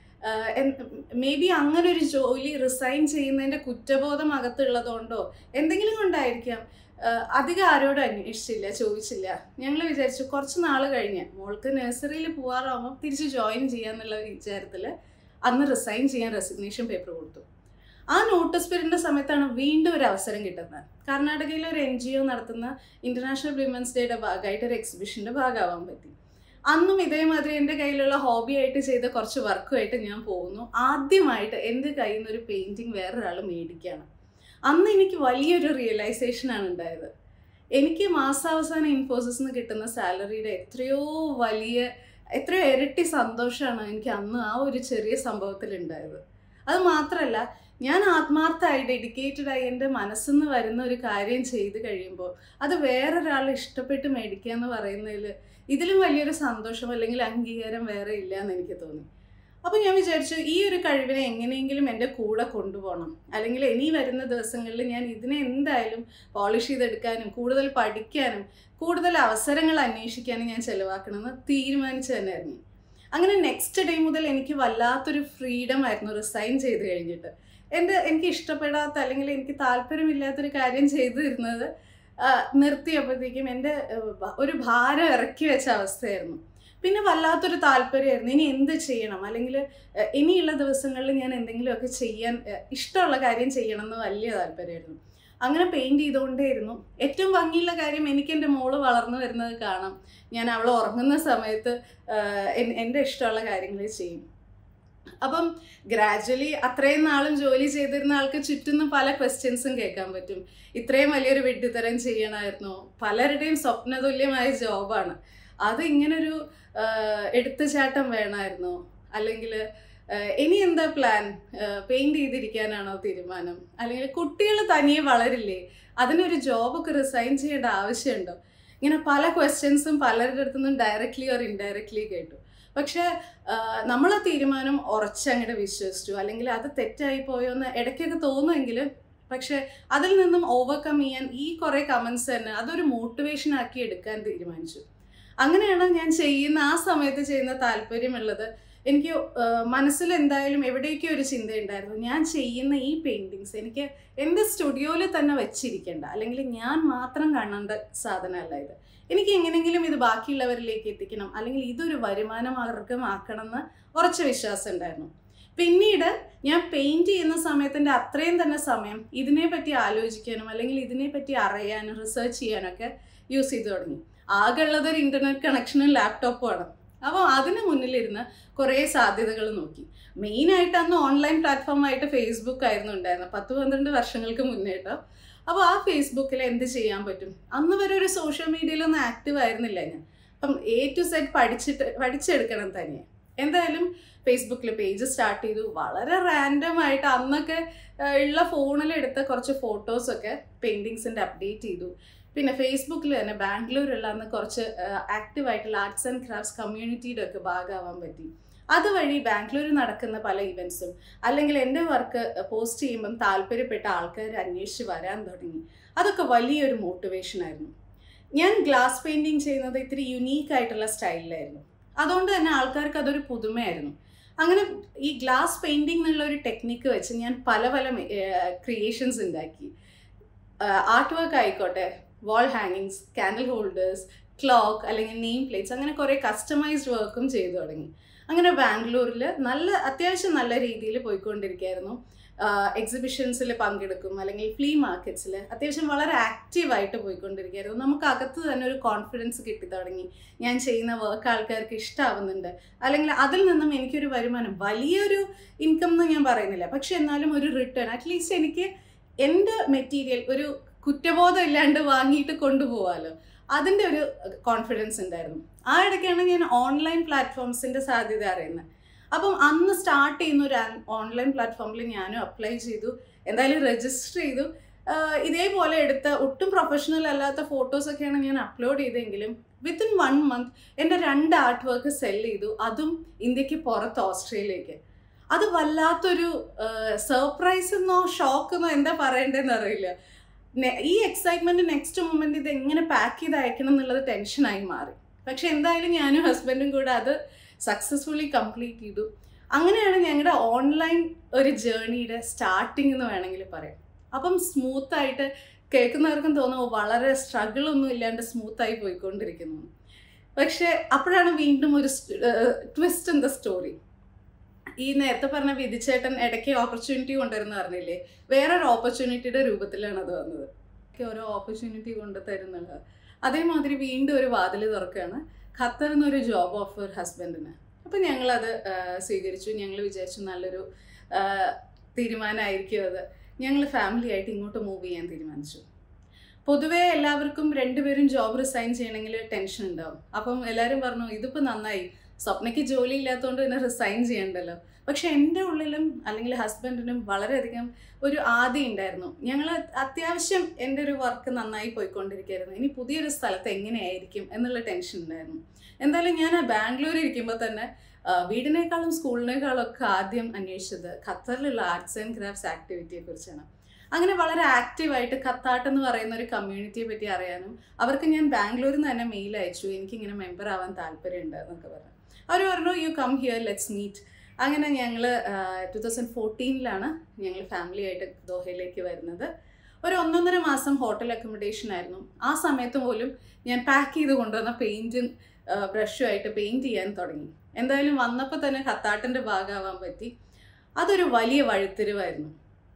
മേ ബി അങ്ങനെ ഒരു ജോലി റിസൈൻ ചെയ്യുന്നതിൻ്റെ കുറ്റബോധം അകത്തുള്ളതുകൊണ്ടോ എന്തെങ്കിലും കൊണ്ടായിരിക്കാം ആഹ് അധികം ആരോടും അന്വേഷിച്ചില്ല ചോദിച്ചില്ല ഞങ്ങൾ വിചാരിച്ചു കുറച്ച് നാൾ കഴിഞ്ഞ് മോൾക്ക് നഴ്സറിയിൽ പോകാറാകുമ്പോൾ തിരിച്ച് ജോയിൻ ചെയ്യാന്നുള്ള വിചാരത്തിൽ അന്ന് റിസൈൻ ചെയ്യാൻ റെസിഗ്നേഷൻ പേപ്പർ കൊടുത്തു ആ നോട്ടീസ് പീരീഡിൻ്റെ സമയത്താണ് വീണ്ടും ഒരു അവസരം കിട്ടുന്നത് കർണാടകയിലെ ഒരു എൻ ജി ഒ നടത്തുന്ന ഇന്റർനാഷണൽ വിമൻസ് ഡേയുടെ ഭാഗമായിട്ട് ഒരു എക്സിബിഷൻ്റെ ഭാഗമാവാൻ പറ്റി അന്നും ഇതേമാതിരി എൻ്റെ കയ്യിലുള്ള ഹോബി ആയിട്ട് ചെയ്ത കുറച്ച് വർക്കുമായിട്ട് ഞാൻ പോകുന്നു ആദ്യമായിട്ട് എൻ്റെ കയ്യിൽ നിന്ന് ഒരു പെയിൻറ്റിങ് വേറൊരാൾ മേടിക്കുകയാണ് അന്ന് എനിക്ക് വലിയൊരു റിയലൈസേഷനാണ് ഉണ്ടായത് എനിക്ക് മാസാവസാനം ഇൻഫോസിസ് നിന്ന് കിട്ടുന്ന സാലറിയുടെ എത്രയോ വലിയ എത്രയോ ഇരട്ടി സന്തോഷമാണ് എനിക്ക് അന്ന് ആ ഒരു ചെറിയ സംഭവത്തിൽ ഉണ്ടായത് അത് മാത്രമല്ല ഞാൻ ആത്മാർത്ഥമായി ഡെഡിക്കേറ്റഡ് ആയി എൻ്റെ മനസ്സിൽ നിന്ന് വരുന്ന ഒരു കാര്യം ചെയ്ത് കഴിയുമ്പോൾ അത് വേറൊരാൾ ഇഷ്ടപ്പെട്ട് മേടിക്കുക എന്ന് പറയുന്നതിൽ ഇതിലും വലിയൊരു സന്തോഷം അല്ലെങ്കിൽ അംഗീകാരം വേറെ ഇല്ല എന്ന് എനിക്ക് തോന്നി അപ്പോൾ ഞാൻ വിചാരിച്ചു ഈ ഒരു കഴിവിനെ എങ്ങനെയെങ്കിലും എൻ്റെ കൂടെ കൊണ്ടുപോകണം അല്ലെങ്കിൽ ഇനി വരുന്ന ദിവസങ്ങളിൽ ഞാൻ ഇതിനെ എന്തായാലും പോളിഷ് ചെയ്തെടുക്കാനും കൂടുതൽ പഠിക്കാനും കൂടുതൽ അവസരങ്ങൾ അന്വേഷിക്കാനും ഞാൻ ചിലവാക്കണമെന്ന് തീരുമാനിച്ചു തന്നെ ഇറങ്ങി അങ്ങനെ നെക്സ്റ്റ് ഡേ മുതൽ എനിക്ക് വല്ലാത്തൊരു ഫ്രീഡം ആയിരുന്നു റിസൈൻ ചെയ്ത് കഴിഞ്ഞിട്ട് എൻ്റെ എനിക്ക് ഇഷ്ടപ്പെടാത്ത അല്ലെങ്കിൽ എനിക്ക് താല്പര്യമില്ലാത്തൊരു കാര്യം ചെയ്തു തരുന്നത് നിർത്തിയപ്പോഴത്തേക്കും എൻ്റെ ആ, ഒരു ഭാരം ഇറക്കി വെച്ച അവസ്ഥയായിരുന്നു പിന്നെ വല്ലാത്തൊരു താല്പര്യമായിരുന്നു ഇനി എന്ത് ചെയ്യണം അല്ലെങ്കിൽ ഏഹ്, ഇനിയുള്ള ദിവസങ്ങളിൽ ഞാൻ എന്തെങ്കിലുമൊക്കെ ചെയ്യാൻ ഏഹ്, ഇഷ്ടമുള്ള കാര്യം ചെയ്യണം എന്ന് വലിയ താല്പര്യമായിരുന്നു അങ്ങനെ പെയിൻറ് ചെയ്തുകൊണ്ടേയിരുന്നു ഏറ്റവും ഭംഗിയുള്ള കാര്യം എനിക്ക് എൻ്റെ മോള് വളർന്നു വരുന്നത് കാണാം ഞാൻ അവൾ ഉറങ്ങുന്ന സമയത്ത് ആഹ്, എൻ- എൻ്റെ ഇഷ്ടമുള്ള കാര്യങ്ങൾ ചെയ്യും അപ്പം ഗ്രാജ്വലി അത്രയും നാളും ജോലി ചെയ്തിരുന്ന ആൾക്ക് ചുറ്റും പല ക്വസ്റ്റ്യൻസും കേൾക്കാൻ പറ്റും ഇത്രയും വലിയൊരു വെട്ടിത്തരം ചെയ്യണമായിരുന്നു പലരുടെയും സ്വപ്നതുല്യമായ ജോബാണ് അത് ഇങ്ങനൊരു ആഹ്, എടുത്തുചാട്ടം വേണമായിരുന്നു അല്ലെങ്കിൽ ഇനി എന്താ പ്ലാൻ പെയിന്റ് ചെയ്തിരിക്കാനാണോ തീരുമാനം അല്ലെങ്കിൽ കുട്ടികൾ തനിയെ വളരില്ലേ അതിനൊരു ജോബൊക്കെ റിസൈൻ ചെയ്യേണ്ട ആവശ്യമുണ്ടോ ഇങ്ങനെ പല ക്വസ്റ്റ്യൻസും പലരുടെ അടുത്തു നിന്നും ഡയറക്റ്റ്ലി ഓർ ഇൻഡയറക്റ്റ്ലി കേട്ടു പക്ഷേ നമ്മൾ ആ തീരുമാനം ഉറച്ചങ്ങോട്ട് വിശ്വസിച്ചു അല്ലെങ്കിൽ അത് തെറ്റായി പോയോ എന്ന് ഇടയ്ക്കൊക്കെ തോന്നുമെങ്കിലും പക്ഷെ അതിൽ നിന്നും ഓവർകം ചെയ്യാൻ ഈ കുറേ കമൻസ് തന്നെ അതൊരു മോട്ടിവേഷൻ ആക്കി എടുക്കാൻ തീരുമാനിച്ചു അങ്ങനെയാണ് ഞാൻ ചെയ്യുന്ന ആ സമയത്ത് ചെയ്യുന്ന താല്പര്യമുള്ളത് എനിക്ക് ആഹ്, മനസ്സിൽ എന്തായാലും എവിടേക്കോ ഒരു ചിന്തയുണ്ടായിരുന്നു ഞാൻ ചെയ്യുന്ന ഈ പെയിൻറ്റിങ്സ് എനിക്ക് എൻ്റെ സ്റ്റുഡിയോയിൽ തന്നെ വെച്ചിരിക്കേണ്ട അല്ലെങ്കിൽ ഞാൻ മാത്രം കാണേണ്ട സാധനമല്ല ഇത് എനിക്ക് എങ്ങനെയെങ്കിലും ഇത് ബാക്കിയുള്ളവരിലേക്ക് എത്തിക്കണം അല്ലെങ്കിൽ ഇതൊരു വരുമാന മാർഗമാക്കണം എന്ന് ഉറച്ച വിശ്വാസം ഉണ്ടായിരുന്നു പിന്നീട് ഞാൻ പെയിന്റ് ചെയ്യുന്ന സമയത്തിൻ്റെ അത്രയും തന്നെ സമയം ഇതിനെപ്പറ്റി ആലോചിക്കാനും അല്ലെങ്കിൽ ഇതിനെപ്പറ്റി അറിയാനും റിസർച്ച് ചെയ്യാനൊക്കെ യൂസ് ചെയ്തു തുടങ്ങി ആകെ ഉള്ളത് ഒരു ഇൻ്റർനെറ്റ് കണക്ഷനും ലാപ്ടോപ്പുമാണ് അപ്പോൾ അതിന് മുന്നിലിരുന്ന് കുറേ സാധ്യതകൾ നോക്കി മെയിനായിട്ട് അന്ന് ഓൺലൈൻ പ്ലാറ്റ്ഫോമായിട്ട് ഫേസ്ബുക്ക് ആയിരുന്നു ഉണ്ടായിരുന്നത് പത്ത് പന്ത്രണ്ട് വർഷങ്ങൾക്ക് മുന്നേ കേട്ടോ അപ്പോൾ ആ ഫേസ്ബുക്കിൽ എന്ത് ചെയ്യാൻ പറ്റും അന്ന് വരെ ഒരു സോഷ്യൽ മീഡിയയിലൊന്നും ആക്റ്റീവ് ആയിരുന്നില്ല ഞാൻ അപ്പം എ ടു സെറ്റ് പഠിച്ചിട്ട് പഠിച്ചെടുക്കണം തനിയെ എന്തായാലും ഫേസ്ബുക്കിൽ പേജ് സ്റ്റാർട്ട് ചെയ്തു വളരെ റാൻഡം ആയിട്ട് അന്നൊക്കെ ആ, ഉള്ള ഫോണിൽ എടുത്ത കുറച്ച് ഫോട്ടോസൊക്കെ പെയിൻറ്റിങ്സിൻ്റെ അപ്ഡേറ്റ് ചെയ്തു പിന്നെ ഫേസ്ബുക്കിൽ തന്നെ ബാംഗ്ലൂരുള്ള അന്ന് കുറച്ച് ആക്റ്റീവ് ആയിട്ടുള്ള ആർട്സ് ആൻഡ് ക്രാഫ്റ്റ്സ് കമ്മ്യൂണിറ്റിയുടെ ഒക്കെ ഭാഗമാവാൻ പറ്റി അതുവഴി ബാംഗ്ലൂരിൽ നടക്കുന്ന പല ഇവൻറ്റ്സും അല്ലെങ്കിൽ എൻ്റെ വർക്ക് പോസ്റ്റ് ചെയ്യുമ്പം താല്പര്യപ്പെട്ട ആൾക്കാർ അന്വേഷിച്ച് വരാൻ തുടങ്ങി അതൊക്കെ വലിയൊരു മോട്ടിവേഷൻ ആയിരുന്നു ഞാൻ ഗ്ലാസ് പെയിൻറ്റിങ് ചെയ്യുന്നത് ഇത്തിരി യുണീക്ക് ആയിട്ടുള്ള സ്റ്റൈലിലായിരുന്നു അതുകൊണ്ട് തന്നെ ആൾക്കാർക്ക് അതൊരു പുതുമയായിരുന്നു അങ്ങനെ ഈ ഗ്ലാസ് പെയിൻറ്റിംഗ് എന്നുള്ള ഒരു ടെക്നിക്ക് വെച്ച് ഞാൻ പല പല ക്രിയേഷൻസ് ഉണ്ടാക്കി ആർട്ട് വർക്ക് ആയിക്കോട്ടെ വാൾ ഹാങ്ങിങ്സ് കാൻഡിൽ ഹോൾഡേഴ്സ് ക്ലോക്ക് അല്ലെങ്കിൽ നെയിം പ്ലേറ്റ്സ് അങ്ങനെ കുറേ കസ്റ്റമൈസ്ഡ് വർക്കും ചെയ്തു തുടങ്ങി അങ്ങനെ ബാംഗ്ലൂരിൽ നല്ല അത്യാവശ്യം നല്ല രീതിയിൽ പോയിക്കൊണ്ടിരിക്കുകയായിരുന്നു എക്സിബിഷൻസിൽ പങ്കെടുക്കും അല്ലെങ്കിൽ ഫ്ലീ മാർക്കറ്റ്സിൽ അത്യാവശ്യം വളരെ ആക്റ്റീവായിട്ട് പോയിക്കൊണ്ടിരിക്കുകയായിരുന്നു നമുക്ക് അകത്ത് തന്നെ ഒരു കോൺഫിഡൻസ് കിട്ടി തുടങ്ങി ഞാൻ ചെയ്യുന്ന വർക്ക് ആൾക്കാർക്ക് ഇഷ്ടമാവുന്നുണ്ട് അല്ലെങ്കിൽ അതിൽ നിന്നും എനിക്കൊരു വരുമാനം വലിയൊരു ഇൻകം എന്ന് ഞാൻ പറയുന്നില്ല പക്ഷെ എന്നാലും ഒരു റിട്ടേൺ അറ്റ്ലീസ്റ്റ് എനിക്ക് എൻ്റെ മെറ്റീരിയൽ ഒരു കുറ്റബോധം ഇല്ലാണ്ട് വാങ്ങിയിട്ട് കൊണ്ടുപോകാമല്ലോ അതിൻ്റെ ഒരു കോൺഫിഡൻസ് ഉണ്ടായിരുന്നു ആ ഇടയ്ക്കാണ് ഞാൻ ഓൺലൈൻ പ്ലാറ്റ്ഫോംസിൻ്റെ സാധ്യത അറിയുന്നത് അപ്പം അന്ന് സ്റ്റാർട്ട് ചെയ്യുന്ന ഒരു ഓൺലൈൻ പ്ലാറ്റ്ഫോമിൽ ഞാനും അപ്ലൈ ചെയ്തു എന്തായാലും രജിസ്റ്റർ ചെയ്തു ആഹ് ഇതേപോലെ എടുത്ത ഒട്ടും പ്രൊഫഷണൽ അല്ലാത്ത ഫോട്ടോസൊക്കെയാണ് ഞാൻ അപ്ലോഡ് ചെയ്തെങ്കിലും വിത്തിൻ വൺ മന്ത് എൻ്റെ രണ്ട് ആർട്ട് വർക്ക് സെൽ ചെയ്തു അതും ഇന്ത്യക്ക് പുറത്ത് ഓസ്ട്രേലിയക്ക് അത് വല്ലാത്തൊരു സർപ്രൈസ് എന്നോ ഷോക്ക് എന്നോ എന്താ പറയേണ്ടതെന്ന് അറിയില്ല നെ- ഈ എക്സൈറ്റ്മെന്റ് നെക്സ്റ്റ് മൊമെന്റ് ഇത് എങ്ങനെ പാക്ക് ചെയ്ത് അയക്കണം എന്നുള്ളത് ടെൻഷനായി മാറി പക്ഷെ എന്തായാലും ഞാനും ഹസ്ബൻഡും കൂടെ അത് സക്സസ്ഫുള്ളി കംപ്ലീറ്റ് ചെയ്തു അങ്ങനെയാണ് ഞങ്ങളുടെ ഓൺലൈൻ ഒരു ജേർണിയുടെ സ്റ്റാർട്ടിംഗ് എന്ന് വേണമെങ്കിൽ പറയാം അപ്പം സ്മൂത്തായിട്ട് കേൾക്കുന്നവർക്കും തോന്നുമോ വളരെ സ്ട്രഗിൾ ഒന്നും ഇല്ലാണ്ട് സ്മൂത്തായി പോയിക്കൊണ്ടിരിക്കുന്നു പക്ഷെ അപ്പോഴാണ് വീണ്ടും ഒരു ട്വിസ്റ്റ് ഇൻ ദ സ്റ്റോറി ഈ നേരത്തെ പറഞ്ഞ വിധിച്ചേട്ടൻ ഇടയ്ക്ക് ഓപ്പർച്യൂണിറ്റി കൊണ്ടുവരുന്ന പറഞ്ഞില്ലേ വേറൊരു ഓപ്പർച്യൂണിറ്റിയുടെ രൂപത്തിലാണ് അത് വന്നത് ഒക്കെ ഓരോ ഓപ്പർച്യൂണിറ്റി കൊണ്ട് തരുന്നുണ്ട് അതേമാതിരി വീണ്ടും ഒരു വാതിൽ തുറക്കുകയാണ് ഖത്തറിൽ നിന്നൊരു ജോബ് ഓഫർ ഹസ്ബൻഡിന് അപ്പം ഞങ്ങളത് ആ, സ്വീകരിച്ചു ഞങ്ങൾ വിചാരിച്ചു നല്ലൊരു ആ, തീരുമാനമായിരിക്കും അത് ഞങ്ങൾ ഫാമിലി ആയിട്ട് ഇങ്ങോട്ട് മൂവ് ചെയ്യാൻ തീരുമാനിച്ചു പൊതുവേ എല്ലാവർക്കും രണ്ടുപേരും ജോബ് റിസൈൻ ചെയ്യണമെങ്കിൽ ടെൻഷൻ ഉണ്ടാവും അപ്പം എല്ലാവരും പറഞ്ഞു ഇതിപ്പോൾ നന്നായി സ്വപ്നയ്ക്ക് ജോലി ഇല്ലാത്തതുകൊണ്ട് തന്നെ റിസൈൻ ചെയ്യണ്ടല്ലോ പക്ഷെ എൻ്റെ ഉള്ളിലും അല്ലെങ്കിൽ ഹസ്ബൻഡിനും വളരെയധികം ഒരു ആദ്യം ഉണ്ടായിരുന്നു ഞങ്ങൾ അത്യാവശ്യം എൻ്റെ ഒരു വർക്ക് നന്നായി പോയിക്കൊണ്ടിരിക്കുകയായിരുന്നു ഇനി പുതിയൊരു സ്ഥലത്ത് എങ്ങനെയായിരിക്കും എന്നുള്ള ടെൻഷൻ ഉണ്ടായിരുന്നു എന്തായാലും ഞാൻ ബാംഗ്ലൂർ ഇരിക്കുമ്പോൾ തന്നെ ആ, വീടിനേക്കാളും സ്കൂളിനേക്കാളും ഒക്കെ ആദ്യം അന്വേഷിച്ചത് ഖത്തറിലുള്ള ആർട്സ് ആൻഡ് ക്രാഫ്റ്റ്സ് ആക്ടിവിറ്റിയെ കുറിച്ചാണ് അങ്ങനെ വളരെ ആക്റ്റീവായിട്ട് ഖത്താട്ട് എന്ന് പറയുന്ന ഒരു കമ്മ്യൂണിറ്റിയെ പറ്റി അറിയാനും അവർക്ക് ഞാൻ ബാംഗ്ലൂരിൽ നിന്ന് തന്നെ മെയിൽ അയച്ചു എനിക്കിങ്ങനെ മെമ്പർ ആവാൻ താല്പര്യമുണ്ട് എന്നൊക്കെ പറഞ്ഞു അവർ പറഞ്ഞു you come here let's meet അങ്ങനെ ഞങ്ങൾ ടു തൗസൻഡ് ഫോർട്ടീനിലാണ് ഞങ്ങൾ ഫാമിലി ആയിട്ട് ദോഹയിലേക്ക് വരുന്നത് ഒരു ഒന്നൊന്നര മാസം ഹോട്ടൽ അക്കോമഡേഷൻ ആയിരുന്നു ആ സമയത്ത് പോലും ഞാൻ പാക്ക് ചെയ്ത് കൊണ്ടുവന്ന പെയിൻറ്റും ബ്രഷുമായിട്ട് പെയിൻറ് ചെയ്യാൻ തുടങ്ങി എന്തായാലും വന്നപ്പോൾ തന്നെ ഖത്താട്ടിൻ്റെ ഭാഗമാവാൻ പറ്റി അതൊരു വലിയ വഴിത്തിരിവായിരുന്നു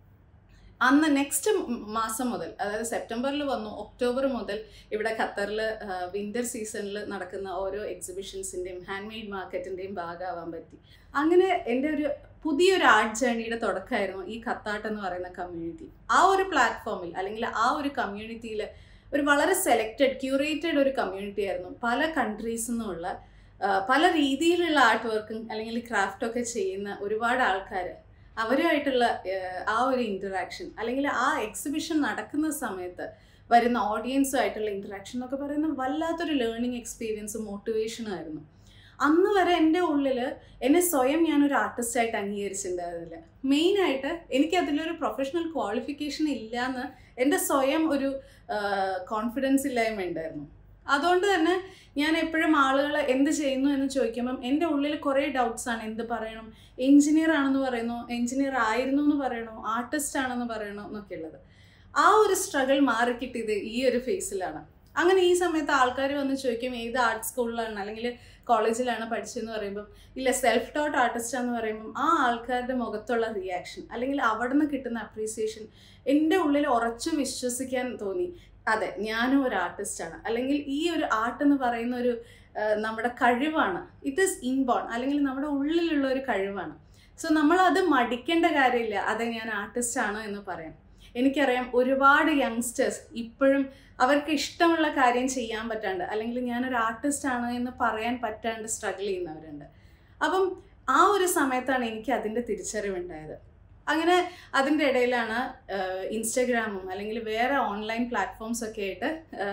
അന്ന് നെക്സ്റ്റ് മാസം മുതൽ അതായത് സെപ്റ്റംബറിൽ വന്നു ഒക്ടോബർ മുതൽ ഇവിടെ ഖത്തറിൽ വിൻ്റർ സീസണിൽ നടക്കുന്ന ഓരോ എക്സിബിഷൻസിൻ്റെയും ഹാൻഡ് മെയ്ഡ് മാർക്കറ്റിൻ്റെയും ഭാഗമാവാൻ പറ്റി അങ്ങനെ എൻ്റെ ഒരു പുതിയൊരു ആർട്ട് ജേണിയുടെ തുടക്കമായിരുന്നു ഈ ഖത്താട്ട് എന്ന് പറയുന്ന കമ്മ്യൂണിറ്റി ആ ഒരു പ്ലാറ്റ്ഫോമിൽ അല്ലെങ്കിൽ ആ ഒരു കമ്മ്യൂണിറ്റിയിൽ ഒരു വളരെ സെലക്റ്റഡ് ക്യൂറേറ്റഡ് ഒരു കമ്മ്യൂണിറ്റി ആയിരുന്നു പല കൺട്രീസിൽ നിന്നുള്ള പല രീതിയിലുള്ള ആർട്ട് വർക്കും അല്ലെങ്കിൽ ക്രാഫ്റ്റൊക്കെ ചെയ്യുന്ന ഒരുപാട് ആൾക്കാർ അവരുമായിട്ടുള്ള ആ ഒരു ഇൻറ്ററാക്ഷൻ അല്ലെങ്കിൽ ആ എക്സിബിഷൻ നടക്കുന്ന സമയത്ത് വരുന്ന ഓഡിയൻസുമായിട്ടുള്ള ഇൻറ്ററാക്ഷൻ എന്നൊക്കെ പറയുന്ന വല്ലാത്തൊരു ലേണിംഗ് എക്സ്പീരിയൻസും മോട്ടിവേഷനും ആയിരുന്നു അന്ന് വരെ എൻ്റെ ഉള്ളിൽ എന്നെ സ്വയം ഞാനൊരു ആർട്ടിസ്റ്റായിട്ട് അംഗീകരിച്ചിട്ടുണ്ടായിരുന്നില്ല മെയിനായിട്ട് എനിക്കതിലൊരു പ്രൊഫഷണൽ ക്വാളിഫിക്കേഷൻ ഇല്ലയെന്ന് എൻ്റെ സ്വയം ഒരു കോൺഫിഡൻസ് ഇല്ലായ്മ ഉണ്ടായിരുന്നു അതുകൊണ്ട് തന്നെ ഞാൻ എപ്പോഴും ആളുകൾ എന്ത് ചെയ്യുന്നു എന്ന് ചോദിക്കുമ്പം എൻ്റെ ഉള്ളിൽ കുറേ ഡൗട്ട്സ് ആണ് എന്ത് പറയണം എഞ്ചിനീയർ ആണെന്ന് പറയുന്നു എഞ്ചിനീയർ ആയിരുന്നു എന്ന് പറയണോ ആർട്ടിസ്റ്റ് ആണെന്ന് പറയണോ എന്നൊക്കെ ഉള്ളത് ആ ഒരു സ്ട്രഗിൾ മാറിക്കിട്ടിയത് ഈ ഒരു ഫേസിലാണ് അങ്ങനെ ഈ സമയത്ത് ആൾക്കാർ വന്ന് ചോദിക്കും ഏത് ആർട്ട് സ്കൂളിലാണ് അല്ലെങ്കിൽ കോളേജിലാണ് പഠിച്ചതെന്ന് പറയുമ്പം ഇല്ല സെൽഫ് ടോട്ട് ആർട്ടിസ്റ്റ് എന്ന് പറയുമ്പം ആ ആൾക്കാരുടെ മുഖത്തുള്ള റിയാക്ഷൻ അല്ലെങ്കിൽ അവിടെ നിന്ന് കിട്ടുന്ന അപ്രീസിയേഷൻ എൻ്റെ ഉള്ളിൽ ഉറച്ചു വിശ്വസിക്കാൻ തോന്നി അതെ ഞാനും ഒരു ആർട്ടിസ്റ്റാണ് അല്ലെങ്കിൽ ഈ ഒരു ആർട്ട് എന്ന് പറയുന്ന ഒരു നമ്മുടെ കഴിവാണ് ഇറ്റ് ഈസ് ഇൻബോൺ അല്ലെങ്കിൽ നമ്മുടെ ഉള്ളിലുള്ള ഒരു കഴിവാണ് സോ നമ്മൾ അത് മടിക്കേണ്ട കാര്യമില്ല അതെ ഞാൻ ആർട്ടിസ്റ്റാണ് എന്ന് പറയാം എനിക്കറിയാം ഒരുപാട് യങ്സ്റ്റേഴ്സ് ഇപ്പോഴും അവർക്ക് ഇഷ്ടമുള്ള കാര്യം ചെയ്യാൻ പറ്റാണ്ട് അല്ലെങ്കിൽ ഞാനൊരു ആർട്ടിസ്റ്റ് ആണ് എന്ന് പറയാൻ പറ്റാണ്ട് സ്ട്രഗിൾ ചെയ്യുന്നവരുണ്ട് അപ്പം ആ ഒരു സമയത്താണ് എനിക്ക് അതിൻ്റെ തിരിച്ചറിവുണ്ടായത് അങ്ങനെ അതിൻ്റെ ഇടയിലാണ് ഇൻസ്റ്റഗ്രാമും അല്ലെങ്കിൽ വേറെ ഓൺലൈൻ പ്ലാറ്റ്ഫോംസ് ഒക്കെ ആയിട്ട്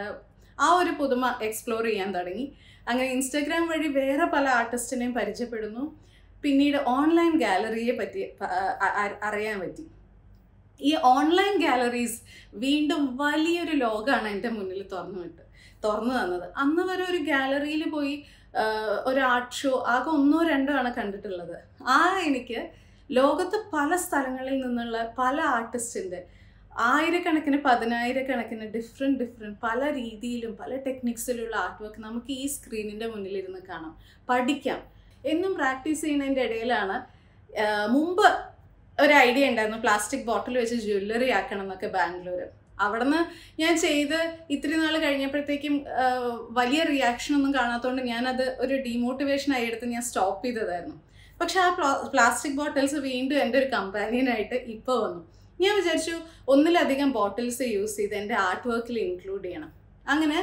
ആ ഒരു പുതുമ എക്സ്പ്ലോർ ചെയ്യാൻ തുടങ്ങി അങ്ങനെ ഇൻസ്റ്റഗ്രാം വഴി വേറെ പല ആർട്ടിസ്റ്റിനെയും പരിചയപ്പെടുന്നു പിന്നീട് ഓൺലൈൻ ഗാലറിയെ പറ്റി അറിയാൻ പറ്റി ഈ ഓൺലൈൻ ഗാലറീസ് വീണ്ടും വലിയൊരു ലോകമാണ് എൻ്റെ മുന്നിൽ തുറന്നു വിട്ട് തുറന്നു തന്നത് അന്ന് വരെ ഒരു ഗാലറിയിൽ പോയി ഒരു ആർട്ട് ഷോ ആകെ ഒന്നോ രണ്ടോ ആണ് കണ്ടിട്ടുള്ളത് ആ എനിക്ക് ലോകത്ത് പല സ്ഥലങ്ങളിൽ നിന്നുള്ള പല ആർട്ടിസ്റ്റിൻ്റെ ആയിരക്കണക്കിന് പതിനായിരക്കണക്കിന് ഡിഫറെൻറ്റ് ഡിഫറെൻറ്റ് പല രീതിയിലും പല ടെക്നിക്സിലുള്ള ആർട്ട് വർക്ക് നമുക്ക് ഈ സ്ക്രീനിൻ്റെ മുന്നിലിരുന്ന് കാണാം പഠിക്കാം എന്നും പ്രാക്ടീസ് ചെയ്യുന്നതിൻ്റെ ഇടയിലാണ് മുമ്പ് ഒരു ഐഡിയ ഉണ്ടായിരുന്നു പ്ലാസ്റ്റിക് ബോട്ടിൽ വെച്ച് ജ്വല്ലറി ആക്കണം എന്നൊക്കെ ബാംഗ്ലൂർ അവിടുന്ന് ഞാൻ ചെയ്ത് ഇത്തിരി നാൾ കഴിഞ്ഞപ്പോഴത്തേക്കും വലിയ റിയാക്ഷൻ ഒന്നും കാണാത്തതുകൊണ്ട് ഞാനത് ഒരു ഡീമോട്ടിവേഷനായി എടുത്ത് ഞാൻ സ്റ്റോപ്പ് ചെയ്തതായിരുന്നു പക്ഷെ ആ പ്ലാസ്റ്റിക് ബോട്ടിൽസ് വീണ്ടും എൻ്റെ ഒരു കമ്പാനിയനായിട്ട് ഇപ്പോൾ വന്നു ഞാൻ വിചാരിച്ചു ഒന്നിലധികം ബോട്ടിൽസ് യൂസ് ചെയ്ത് എൻ്റെ ആർട്ട് വർക്കിൽ ഇൻക്ലൂഡ് ചെയ്യണം അങ്ങനെ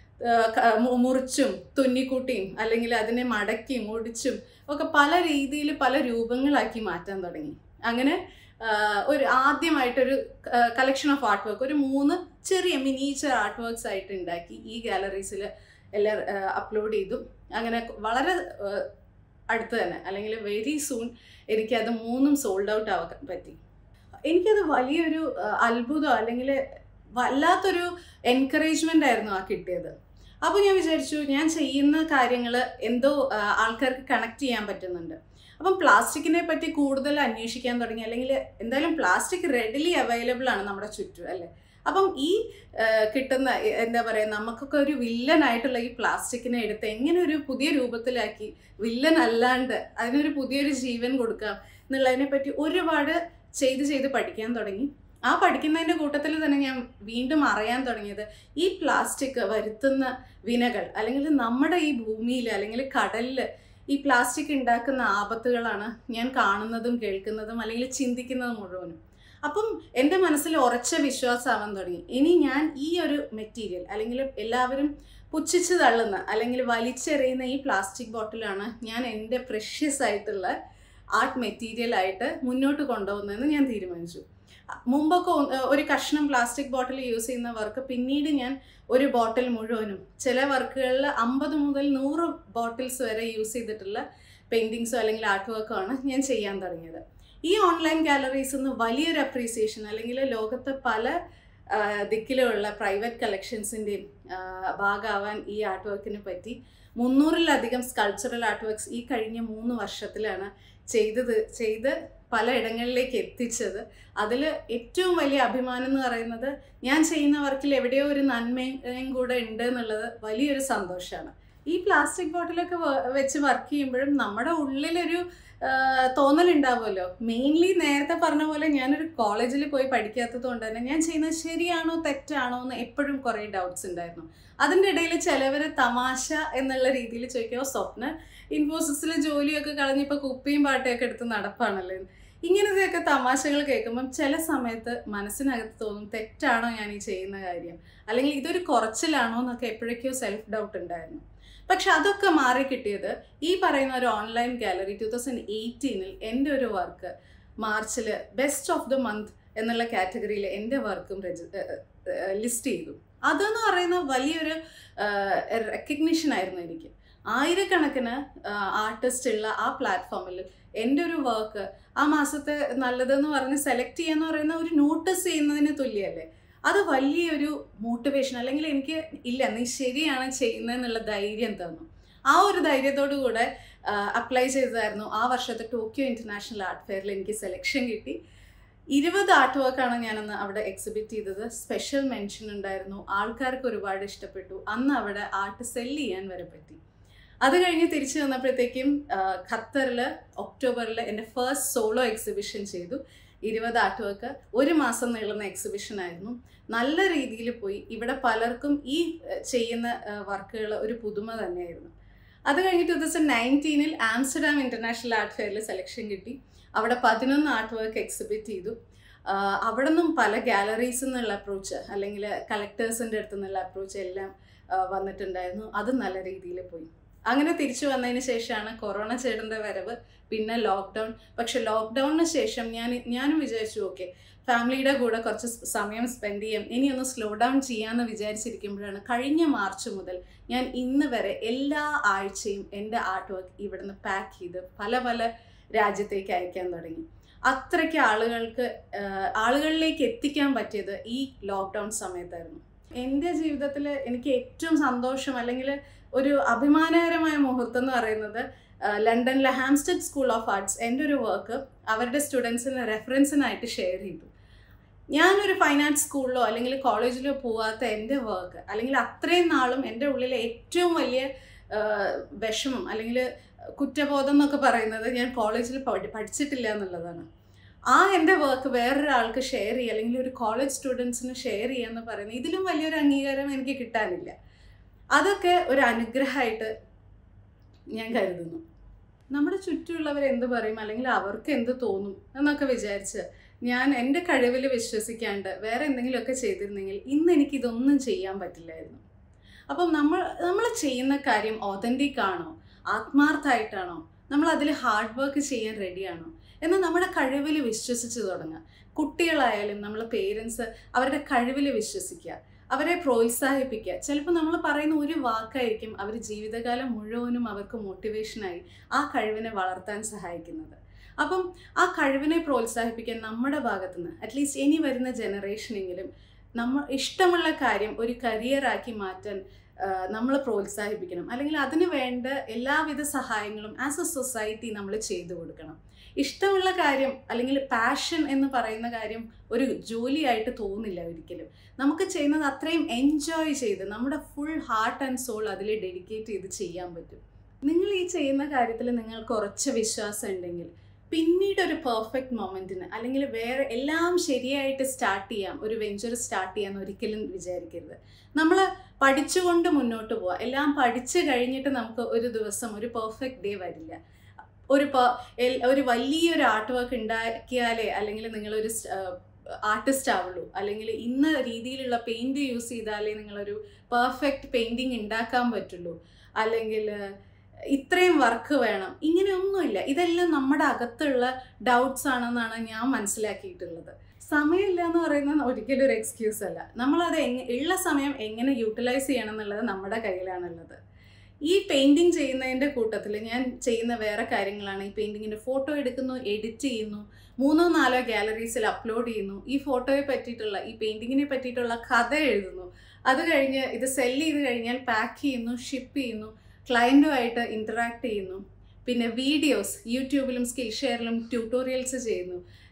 മുറിച്ചും തുന്നിക്കൂട്ടിയും അല്ലെങ്കിൽ അതിനെ മടക്കിയും ഒടിച്ചും ഒക്കെ പല രീതിയിൽ പല രൂപങ്ങളാക്കി മാറ്റാൻ തുടങ്ങി അങ്ങനെ ഒരു ആദ്യമായിട്ടൊരു കളക്ഷൻ ഓഫ് ആർട്ട് വർക്ക് ഒരു മൂന്ന് ചെറിയ മിനീച്ചർ ആർട്ട് വർക്ക്സ് ആയിട്ട് ഉണ്ടാക്കി ഈ ഗാലറീസിൽ എല്ലാം അപ്ലോഡ് ചെയ്തു അങ്ങനെ വളരെ അടുത്ത് തന്നെ അല്ലെങ്കിൽ വെരി സൂൺ എനിക്കത് മൂന്നും സോൾഡ് ഔട്ട് ആവാൻ പറ്റി എനിക്കത് വലിയൊരു അത്ഭുതം അല്ലെങ്കിൽ വല്ലാത്തൊരു എൻകറേജ്മെൻ്റ് ആയിരുന്നു ആ കിട്ടിയത് അപ്പോൾ ഞാൻ വിചാരിച്ചു ഞാൻ ചെയ്യുന്ന കാര്യങ്ങൾ എന്തോ ആൾക്കാർക്ക് കണക്ട് ചെയ്യാൻ പറ്റുന്നുണ്ട് അപ്പം പ്ലാസ്റ്റിക്കിനെ പറ്റി കൂടുതൽ അന്വേഷിക്കാൻ തുടങ്ങി അല്ലെങ്കിൽ എന്തായാലും പ്ലാസ്റ്റിക് റെഡിലി അവൈലബിൾ ആണ് നമ്മുടെ ചുറ്റും അല്ലേ അപ്പം ഈ കിട്ടുന്ന എന്താ പറയുക നമുക്കൊക്കെ ഒരു വില്ലനായിട്ടുള്ള ഈ പ്ലാസ്റ്റിക്കിനെ എടുത്ത് എങ്ങനെ ഒരു പുതിയ രൂപത്തിലാക്കി വില്ലൻ അല്ലാണ്ട് അതിനൊരു പുതിയൊരു ജീവൻ കൊടുക്കാം എന്നുള്ളതിനെ പറ്റി ഒരുപാട് ചെയ്ത് ചെയ്ത് പഠിക്കാൻ തുടങ്ങി ആ പഠിക്കുന്നതിൻ്റെ കൂട്ടത്തിൽ തന്നെ ഞാൻ വീണ്ടും അറിയാൻ തുടങ്ങിയത് ഈ പ്ലാസ്റ്റിക് വരുത്തുന്ന വിനകൾ അല്ലെങ്കിൽ നമ്മുടെ ഈ ഭൂമിയിൽ അല്ലെങ്കിൽ കടലിൽ ഈ പ്ലാസ്റ്റിക് ഉണ്ടാക്കുന്ന ആപത്തുകളാണ് ഞാൻ കാണുന്നതും കേൾക്കുന്നതും അല്ലെങ്കിൽ ചിന്തിക്കുന്നതും മുഴുവനും അപ്പം എൻ്റെ മനസ്സിൽ ഉറച്ച വിശ്വാസമാവാൻ തുടങ്ങി ഇനി ഞാൻ ഈ ഒരു മെറ്റീരിയൽ അല്ലെങ്കിൽ എല്ലാവരും പുച്ഛിച്ച് തള്ളുന്ന അല്ലെങ്കിൽ വലിച്ചെറിയുന്ന ഈ പ്ലാസ്റ്റിക് ബോട്ടിലാണ് ഞാൻ എൻ്റെ പ്രഷ്യസ് ആയിട്ടുള്ള ആർട്ട് മെറ്റീരിയൽ ആയിട്ട് മുന്നോട്ട് കൊണ്ടുപോകുന്നതെന്ന് ഞാൻ തീരുമാനിച്ചു മുമ്പൊക്കെ ഒരു കഷ്ണം പ്ലാസ്റ്റിക് ബോട്ടിൽ യൂസ് ചെയ്യുന്ന വർക്ക് പിന്നീട് ഞാൻ ഒരു ബോട്ടിൽ മുഴുവനും ചില വർക്കുകളിൽ അമ്പത് മുതൽ നൂറ് ബോട്ടിൽസ് വരെ യൂസ് ചെയ്തിട്ടുള്ള പെയിൻറ്റിങ്സോ അല്ലെങ്കിൽ ആർട്ട് വർക്കോ ആണ് ഞാൻ ചെയ്യാൻ തുടങ്ങിയത് ഈ ഓൺലൈൻ ഗാലറീസിൽ നിന്ന് വലിയൊരു അപ്രീസിയേഷൻ അല്ലെങ്കിൽ ലോകത്തെ പല ദിക്കിലുള്ള പ്രൈവറ്റ് കളക്ഷൻസിൻ്റെയും ഭാഗമാവാൻ ഈ ആർട്ട് വർക്കിനെ പറ്റി മുന്നൂറിലധികം സ്കൾച്ചറൽ ആർട്ട് വർക്ക്സ് ഈ കഴിഞ്ഞ മൂന്ന് വർഷത്തിലാണ് ചെയ്തത് ചെയ്ത് പല ഇടങ്ങളിലേക്ക് എത്തിച്ചത് അതിൽ ഏറ്റവും വലിയ അഭിമാനം എന്ന് പറയുന്നത് ഞാൻ ചെയ്യുന്ന വർക്കിൽ എവിടെയോ ഒരു നന്മയും കൂടെ ഉണ്ട് എന്നുള്ളത് വലിയൊരു സന്തോഷമാണ് ഈ പ്ലാസ്റ്റിക് ബോട്ടിലൊക്കെ വ- വെച്ച് വർക്ക് ചെയ്യുമ്പോഴും നമ്മുടെ ഉള്ളിലൊരു ആ, തോന്നലുണ്ടാവുമല്ലോ മെയിൻലി നേരത്തെ പറഞ്ഞ പോലെ ഞാനൊരു കോളേജിൽ പോയി പഠിക്കാത്തത് കൊണ്ട് തന്നെ ഞാൻ ചെയ്യുന്നത് ശരിയാണോ തെറ്റാണോ എന്ന് എപ്പോഴും കുറേ ഡൗട്ട്സ് ഉണ്ടായിരുന്നു അതിൻ്റെ ഇടയിൽ ചിലവർ തമാശ എന്നുള്ള രീതിയിൽ ചോദിക്കുമോ സ്വപ്ന ഇൻഫോസിസിൽ ജോലിയൊക്കെ കളഞ്ഞിപ്പോൾ കുപ്പിയും പാട്ടയൊക്കെ എടുത്ത് നടപ്പാണല്ലോ ഇങ്ങനത്തെയൊക്കെ തമാശകൾ കേൾക്കുമ്പം ചില സമയത്ത് മനസ്സിനകത്ത് തോന്നും തെറ്റാണോ ഞാൻ ഈ ചെയ്യുന്ന കാര്യം അല്ലെങ്കിൽ ഇതൊരു കുറച്ചിലാണോ എന്നൊക്കെ എപ്പോഴൊക്കെയോ സെൽഫ് ഡൗട്ട് ഉണ്ടായിരുന്നു പക്ഷെ അതൊക്കെ മാറി കിട്ടിയത് ഈ പറയുന്ന ഒരു ഓൺലൈൻ ഗാലറി ടു തൗസൻഡ് എയ്റ്റീനിൽ എൻ്റെ ഒരു വർക്ക് മാർച്ചിൽ ബെസ്റ്റ് ഓഫ് ദ മന്ത് എന്നുള്ള കാറ്റഗറിയിൽ എൻ്റെ വർക്കും ലിസ്റ്റ് ചെയ്തു അതെന്ന് പറയുന്ന വലിയൊരു റെക്കഗ്നിഷൻ ആയിരുന്നു എനിക്ക് ആയിരക്കണക്കിന് ആർട്ടിസ്റ്റ് ഉള്ള ആ പ്ലാറ്റ്ഫോമിൽ എൻ്റെ ഒരു വർക്ക് ആ മാസത്തെ നല്ലതെന്ന് പറഞ്ഞ് സെലക്ട് ചെയ്യാന്ന് പറയുന്ന ഒരു നോട്ടീസ് ചെയ്യുന്നതിന് തുല്യമല്ലേ അത് വലിയൊരു മോട്ടിവേഷൻ അല്ലെങ്കിൽ എനിക്ക് ഇല്ല നീ ശരിയാണ് ചെയ്യുന്നതെന്നുള്ള ധൈര്യം തന്നു ആ ഒരു ധൈര്യത്തോടു കൂടെ അപ്ലൈ ചെയ്തതായിരുന്നു ആ വർഷത്തെ ടോക്കിയോ ഇൻ്റർനാഷണൽ ആർട്ട് ഫെയറിൽ എനിക്ക് സെലക്ഷൻ കിട്ടി ഇരുപത് ആർട്ട് വർക്കാണ് ഞാനന്ന് അവിടെ എക്സിബിറ്റ് ചെയ്തത് സ്പെഷ്യൽ മെൻഷൻ ഉണ്ടായിരുന്നു ആൾക്കാർക്ക് ഒരുപാട് ഇഷ്ടപ്പെട്ടു അന്ന് അവിടെ ആർട്ട് സെല് ചെയ്യാൻ വരെ പറ്റി അത് കഴിഞ്ഞ് തിരിച്ചു വന്നപ്പോഴത്തേക്കും ഖത്തറിൽ ഒക്ടോബറിൽ എൻ്റെ ഫസ്റ്റ് സോളോ എക്സിബിഷൻ ചെയ്തു ഇരുപത് ആർട്ട് വർക്ക് ഒരു മാസം നീളുന്ന എക്സിബിഷൻ ആയിരുന്നു നല്ല രീതിയിൽ പോയി ഇവിടെ പലർക്കും ഈ ഏഹ്, ചെയ്യുന്ന വർക്കുകൾ ഒരു പുതുമ തന്നെയായിരുന്നു അത് കഴിഞ്ഞ് ടു തൗസൻഡ് നയൻറ്റീനിൽ ആംസ്റ്റർഡാം ഇൻ്റർനാഷണൽ ആർട്ട് ഫെയറിൽ സെലക്ഷൻ കിട്ടി അവിടെ പതിനൊന്ന് ആർട്ട് വർക്ക് എക്സിബിറ്റ് ചെയ്തു ആഹ് അവിടെ നിന്നും പല ഗാലറീസിൽ നിന്നുള്ള അപ്രോച്ച് അല്ലെങ്കിൽ കളക്ടേഴ്സിൻ്റെ അടുത്ത് നിന്നുള്ള അപ്രോച്ച് എല്ലാം ആഹ് വന്നിട്ടുണ്ടായിരുന്നു അത് നല്ല രീതിയിൽ പോയി അങ്ങനെ തിരിച്ചു വന്നതിന് ശേഷമാണ് കൊറോണ ചേട്ടൻ്റെ വരവ് പിന്നെ ലോക്ക്ഡൗൺ പക്ഷെ ലോക്ക്ഡൗണിന് ശേഷം ഞാൻ ഞാനും വിചാരിച്ചു ഓക്കെ ഫാമിലിയുടെ കൂടെ കുറച്ച് സ് സമയം സ്പെൻഡ് ചെയ്യാം ഇനി ഒന്ന് സ്ലോ ഡൗൺ ചെയ്യാമെന്ന് വിചാരിച്ചിരിക്കുമ്പോഴാണ് കഴിഞ്ഞ മാർച്ച് മുതൽ ഞാൻ ഇന്ന് വരെ എല്ലാ ആഴ്ചയും എൻ്റെ ആർട്ട് വർക്ക് ഇവിടുന്ന് പാക്ക് ചെയ്ത് പല പല രാജ്യത്തേക്ക് അയക്കാൻ തുടങ്ങി അത്രയ്ക്ക് ആളുകൾക്ക് ആഹ്, ആളുകളിലേക്ക് എത്തിക്കാൻ പറ്റിയത് ഈ ലോക്ക്ഡൗൺ സമയത്തായിരുന്നു എൻ്റെ ജീവിതത്തിൽ എനിക്ക് ഏറ്റവും സന്തോഷം അല്ലെങ്കിൽ ഒരു അഭിമാനകരമായ മുഹൂർത്തം എന്ന് പറയുന്നത് ആഹ്, ലണ്ടനിലെ ഹാംസ്റ്റഡ് സ്കൂൾ ഓഫ് ആർട്സ് എൻ്റെ ഒരു വർക്ക് അവരുടെ സ്റ്റുഡൻസിന് റെഫറൻസിനായിട്ട് ഷെയർ ചെയ്തു ഞാനൊരു ഫൈനാൻസ് സ്കൂളിലോ അല്ലെങ്കിൽ കോളേജിലോ പോവാത്ത എൻ്റെ വർക്ക് അല്ലെങ്കിൽ അത്രയും നാളും എൻ്റെ ഉള്ളിലെ ഏറ്റവും വലിയ ആഹ്, വിഷമം അല്ലെങ്കിൽ കുറ്റബോധം എന്നൊക്കെ പറയുന്നത് ഞാൻ കോളേജിൽ പഠി- പഠിച്ചിട്ടില്ല എന്നുള്ളതാണ് ആ എൻ്റെ വർക്ക് വേറൊരാൾക്ക് ഷെയർ ചെയ്യുക അല്ലെങ്കിൽ ഒരു കോളേജ് സ്റ്റുഡൻസിന് ഷെയർ ചെയ്യുക എന്ന് പറയുന്നത് ഇതിലും വലിയൊരു അംഗീകാരം എനിക്ക് കിട്ടാനില്ല അതൊക്കെ ഒരു അനുഗ്രഹമായിട്ട് ഞാൻ കരുതുന്നു നമ്മുടെ ചുറ്റുമുള്ളവർ എന്ത് പറയും അല്ലെങ്കിൽ അവർക്ക് എന്ത് തോന്നും എന്നൊക്കെ വിചാരിച്ച് ഞാൻ എൻ്റെ കഴിവിൽ വിശ്വസിക്കാണ്ട് വേറെ എന്തെങ്കിലുമൊക്കെ ചെയ്തിരുന്നെങ്കിൽ ഇന്ന് എനിക്ക് ഇതൊന്നും ചെയ്യാൻ പറ്റില്ലായിരുന്നു അപ്പം നമ്മൾ നമ്മൾ ചെയ്യുന്ന കാര്യം ഒതൻറ്റിക് ആണോ ആത്മാർത്ഥമായിട്ടാണോ നമ്മൾ അതിൽ ഹാർഡ് വർക്ക് ചെയ്യാൻ റെഡിയാണോ എന്ന് നമ്മുടെ കഴിവിൽ വിശ്വസിച്ച് തുടങ്ങുക കുട്ടികളായാലും നമ്മൾ പേരൻസ് അവരുടെ കഴിവിൽ വിശ്വസിക്കുക അവരെ പ്രോത്സാഹിപ്പിക്കുക ചിലപ്പോൾ നമ്മൾ പറയുന്ന ഒരു വാക്കായിരിക്കും അവർ ജീവിതകാലം മുഴുവനും അവർക്ക് മോട്ടിവേഷനായി ആ കഴിവിനെ വളർത്താൻ സഹായിക്കുന്നത് അപ്പം ആ കഴിവിനെ പ്രോത്സാഹിപ്പിക്കാൻ നമ്മുടെ ഭാഗത്തുനിന്ന് അറ്റ്ലീസ്റ്റ് ഇനി വരുന്ന ജനറേഷനെങ്കിലും നമ്മൾ ഇഷ്ടമുള്ള കാര്യം ഒരു കരിയറാക്കി മാറ്റാൻ നമ്മൾ പ്രോത്സാഹിപ്പിക്കണം അല്ലെങ്കിൽ അതിന് വേണ്ട എല്ലാവിധ സഹായങ്ങളും ആസ് എ സൊസൈറ്റി നമ്മൾ ചെയ്തു കൊടുക്കണം ഇഷ്ടമുള്ള കാര്യം അല്ലെങ്കിൽ പാഷൻ എന്ന് പറയുന്ന കാര്യം ഒരു ജോലിയായിട്ട് തോന്നില്ല ഒരിക്കലും നമുക്ക് ചെയ്യുന്നത് അത്രയും എൻജോയ് ചെയ്ത് നമ്മുടെ ഫുൾ ഹാർട്ട് ആൻഡ് സോൾ അതിൽ ഡെഡിക്കേറ്റ് ചെയ്ത് ചെയ്യാൻ പറ്റും നിങ്ങൾ ഈ ചെയ്യുന്ന കാര്യത്തിൽ നിങ്ങൾക്ക് ഉറച്ച വിശ്വാസം ഉണ്ടെങ്കിൽ പിന്നീട് ഒരു പെർഫെക്റ്റ് മൊമെൻറ്റിന് അല്ലെങ്കിൽ വേറെ എല്ലാം ശരിയായിട്ട് സ്റ്റാർട്ട് ചെയ്യാം ഒരു വെഞ്ചർ സ്റ്റാർട്ട് ചെയ്യാന്ന് ഒരിക്കലും വിചാരിക്കരുത് നമ്മൾ പഠിച്ചുകൊണ്ട് മുന്നോട്ട് പോവുക എല്ലാം പഠിച്ചു കഴിഞ്ഞിട്ട് നമുക്ക് ഒരു ദിവസം ഒരു പെർഫെക്റ്റ് ഡേ വരില്ല ഒരു പ- എൽ- ഒരു വലിയൊരു ആർട്ട് വർക്ക് ഉണ്ടാക്കിയാലേ അല്ലെങ്കിൽ നിങ്ങളൊരു ആർട്ടിസ്റ്റ് ആവുള്ളൂ അല്ലെങ്കിൽ ഇന്ന രീതിയിലുള്ള പെയിൻറ് യൂസ് ചെയ്താലേ നിങ്ങളൊരു പെർഫെക്റ്റ് പെയിൻറ്റിങ് ഉണ്ടാക്കാൻ പറ്റുള്ളൂ അല്ലെങ്കിൽ ഇത്രയും വർക്ക് വേണം ഇങ്ങനെയൊന്നുമില്ല ഇതെല്ലാം നമ്മുടെ അകത്തുള്ള ഡൗട്ട്സ് ആണെന്നാണ് ഞാൻ മനസ്സിലാക്കിയിട്ടുള്ളത് സമയമില്ല എന്ന് പറയുന്നത് ഒരിക്കലും ഒരു എക്സ്ക്യൂസ് അല്ല നമ്മളത് എങ് ഉള്ള സമയം എങ്ങനെ യൂട്ടിലൈസ് ചെയ്യണം എന്നുള്ളത് നമ്മുടെ കയ്യിലാണുള്ളത് ഈ പെയിൻറ്റിങ് ചെയ്യുന്നതിൻ്റെ കൂട്ടത്തിൽ ഞാൻ ചെയ്യുന്ന വേറെ കാര്യങ്ങളാണ് ഈ പെയിൻറ്റിങ്ങിൻ്റെ ഫോട്ടോ എടുക്കുന്നു എഡിറ്റ് ചെയ്യുന്നു മൂന്നോ നാലോ ഗാലറീസിൽ അപ്ലോഡ് ചെയ്യുന്നു ഈ ഫോട്ടോയെ പറ്റിയിട്ടുള്ള ഈ പെയിൻറ്റിങ്ങിനെ പറ്റിയിട്ടുള്ള കഥ എഴുതുന്നു അത് കഴിഞ്ഞ് ഇത് സെല് ചെയ്ത് കഴിഞ്ഞാൽ പാക്ക് ചെയ്യുന്നു ഷിപ്പ് ചെയ്യുന്നു ക്ലയൻറ്റുമായിട്ട് ഇൻറ്ററാക്ട് ചെയ്യുന്നു പിന്നെ വീഡിയോസ് യൂട്യൂബിലും സ്കിൽ ഷെയറിലും ട്യൂട്ടോറിയൽസ് ചെയ്യുന്നു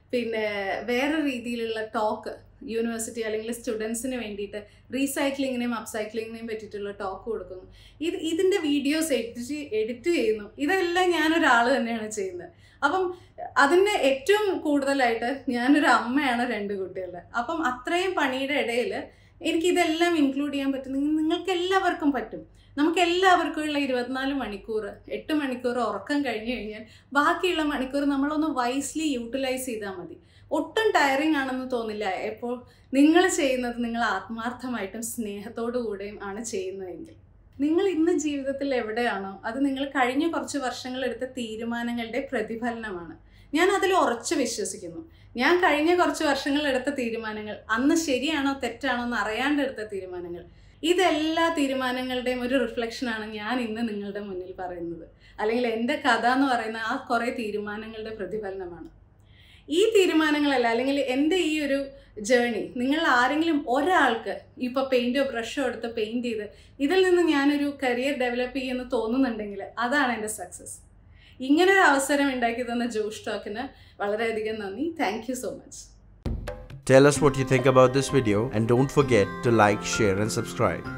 പിന്നെ വേറെ രീതിയിലുള്ള ടോക്ക് യൂണിവേഴ്സിറ്റി അല്ലെങ്കിൽ സ്റ്റുഡൻസിന് വേണ്ടിയിട്ട് റീസൈക്ലിങ്ങിനെയും അപ്സൈക്ലിങ്ങിനെയും പറ്റിയിട്ടുള്ള ടോക്ക് കൊടുക്കുന്നു ഇത് ഇതിൻ്റെ വീഡിയോസ് എഡിറ്റ് എഡിറ്റ് ചെയ്യുന്നു ഇതെല്ലാം ഞാനൊരാൾ തന്നെയാണ് ചെയ്യുന്നത് അപ്പം അതിന് ഏറ്റവും കൂടുതലായിട്ട് ഞാനൊരു അമ്മയാണ് രണ്ട് കുട്ടികളുടെ അപ്പം അത്രയും പണിയുടെ ഇടയിൽ എനിക്കിതെല്ലാം ഇൻക്ലൂഡ് ചെയ്യാൻ പറ്റും നിങ്ങൾക്ക് എല്ലാവർക്കും പറ്റും നമുക്ക് എല്ലാവർക്കും ഉള്ള ഇരുപത്തിനാല് മണിക്കൂർ എട്ട് മണിക്കൂർ ഉറക്കം കഴിഞ്ഞു കഴിഞ്ഞാൽ ബാക്കിയുള്ള മണിക്കൂർ നമ്മളൊന്ന് വൈസ്ലി യൂട്ടിലൈസ് ചെയ്താൽ മതി ഒട്ടും ടയറിങ് ആണെന്ന് തോന്നില്ല എപ്പോൾ നിങ്ങൾ ചെയ്യുന്നത് നിങ്ങൾ ആത്മാർത്ഥമായിട്ടും സ്നേഹത്തോടു കൂടെയും ആണ് ചെയ്യുന്നതെങ്കിൽ നിങ്ങൾ ഇന്ന് ജീവിതത്തിൽ എവിടെയാണോ അത് നിങ്ങൾ കഴിഞ്ഞ കുറച്ച് വർഷങ്ങൾ എടുത്ത തീരുമാനങ്ങളുടെ പ്രതിഫലനമാണ് ഞാൻ അതിൽ ഉറച്ചു വിശ്വസിക്കുന്നു ഞാൻ കഴിഞ്ഞ കുറച്ച് വർഷങ്ങൾ എടുത്ത തീരുമാനങ്ങൾ അന്ന് ശരിയാണോ തെറ്റാണോ എന്ന് അറിയാണ്ട് എടുത്ത തീരുമാനങ്ങൾ ഇതെല്ലാ തീരുമാനങ്ങളുടെയും ഒരു റിഫ്ലക്ഷനാണ് ഞാൻ ഇന്ന് നിങ്ങളുടെ മുന്നിൽ പറയുന്നത് അല്ലെങ്കിൽ എൻ്റെ കഥ എന്ന് പറയുന്ന ആ കുറേ തീരുമാനങ്ങളുടെ പ്രതിഫലനമാണ് ഈ തീരുമാനങ്ങളല്ല അല്ലെങ്കിൽ എൻ്റെ ഈ ഒരു ജേണി നിങ്ങൾ ആരെങ്കിലും ഒരാൾക്ക് ഇപ്പോൾ പെയിൻറ്റോ ബ്രഷോ എടുത്ത് പെയിൻറ് ചെയ്ത് ഇതിൽ നിന്ന് ഞാനൊരു കരിയർ ഡെവലപ്പ് ചെയ്യുമെന്ന് തോന്നുന്നുണ്ടെങ്കിൽ അതാണ് എൻ്റെ സക്സസ് ഇങ്ങനൊരു അവസരം ഉണ്ടാക്കി തന്ന ജോഷ് ടോക്കിന് വളരെയധികം നന്ദി thank you so much Tell us what you think about this video and don't forget to like, share and subscribe.